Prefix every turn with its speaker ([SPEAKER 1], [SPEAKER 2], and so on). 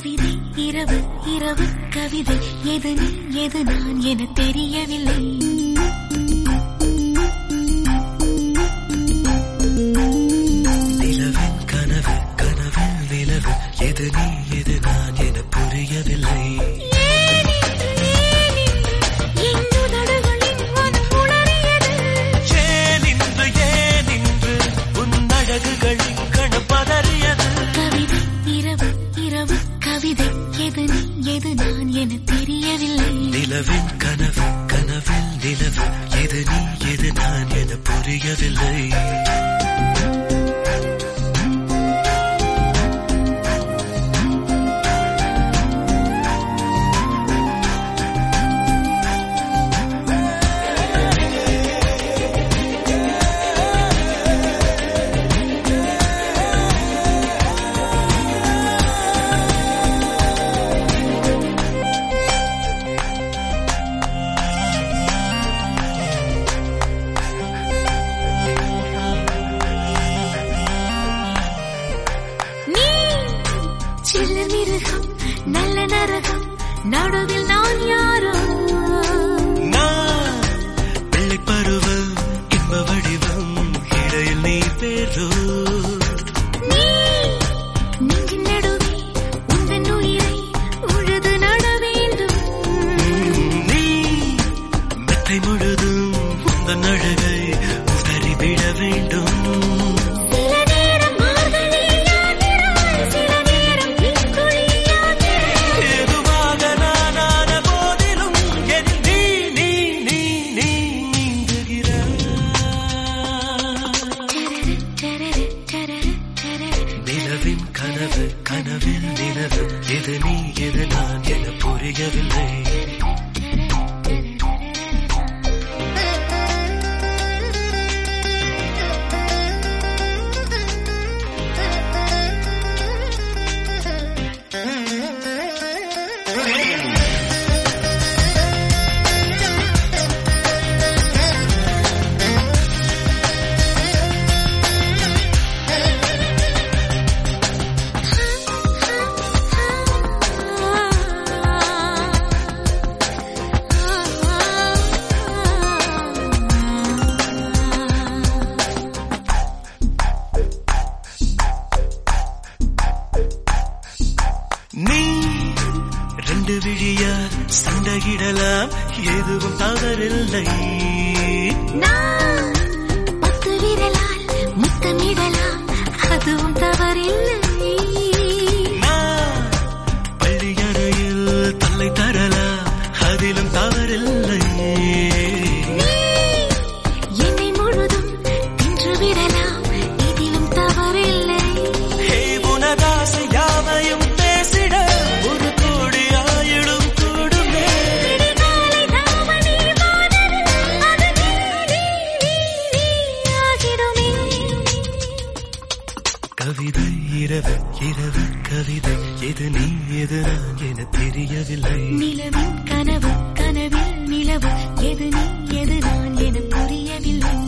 [SPEAKER 1] கவிதை இரவு இரவு கவிதை எது நீ எது நான் என தெரியவில்லை
[SPEAKER 2] நிலவின் கனவு கனவில் நிலவு எது நீ எது நான் என புரியவில்லை
[SPEAKER 1] எங்குதடுகளின் மனம் உளறியது
[SPEAKER 2] ஏன் இன்று ஏன் இன்று உன் அழகுகளின் கணம் பதறியது
[SPEAKER 1] கவிதை இரவு இரவு கவிதை எது நீ எது நான் என தெரியவில்லை
[SPEAKER 2] நிலவின் கனவு கனவில் நிலவு எது நீ எது நான் என புரியவில்லை
[SPEAKER 1] நீ சில்ல மிருகம் நல்ல நரகம் நடுவில் நான் யாரோ
[SPEAKER 2] நான் பிள்ளை பருவம் இன்ப வடிவம் இடையில் நீ பேரோ
[SPEAKER 1] நீ நெஞ்சின் நடுவே உந்தன் உயிரை உழுது நட வேண்டும்
[SPEAKER 2] நீ மெத்தை முழுதும் உந்தன் அழகை உதறிவிட வேண்டும்
[SPEAKER 1] சில நேரம் மார்கழியாகிறாய், சில நேரம் தீக்குழியாகிறாய்.
[SPEAKER 2] ஏதுவாக நானான போதிலும் என் நீ நீ நீ நீ நீந்துகிறாய்
[SPEAKER 1] டரரு, டரரு, டரரு, டரரு.
[SPEAKER 2] நிலவின் கனவு கனவில் நிலவு எது நீ எது நான் என புரியவில்லை நீ ரெண்டு விழியால் சண்டையிடலாம் எதுவும் தவறில்லை
[SPEAKER 1] நான் பத்து விரலால் முத்தமிடலாம் அதுவும் தவறில்லை
[SPEAKER 2] நான் பள்ளியறையில் தொல்லை தரலாம் அதிலும் தவறில்லை
[SPEAKER 1] நீ என்னை முழுதும் தின்று விடலாம் இதிலும் தவறில்லை
[SPEAKER 2] ஹே உனதாசை யாவையும் பேசிட ஒரு கோடி ஆயிடும் கூடுமே
[SPEAKER 1] விடிகாலை தாவணி வானது, அது நீ, நீ, நீ, நீ ஆகிடுமே.
[SPEAKER 2] கவிதை இரவு இரவு கவிதை எது நீ எது நான் என தெரியவில்லை
[SPEAKER 1] நிலவின் கனவு கனவில் நிலவு எது நீ எது நான் என புரியவில்லை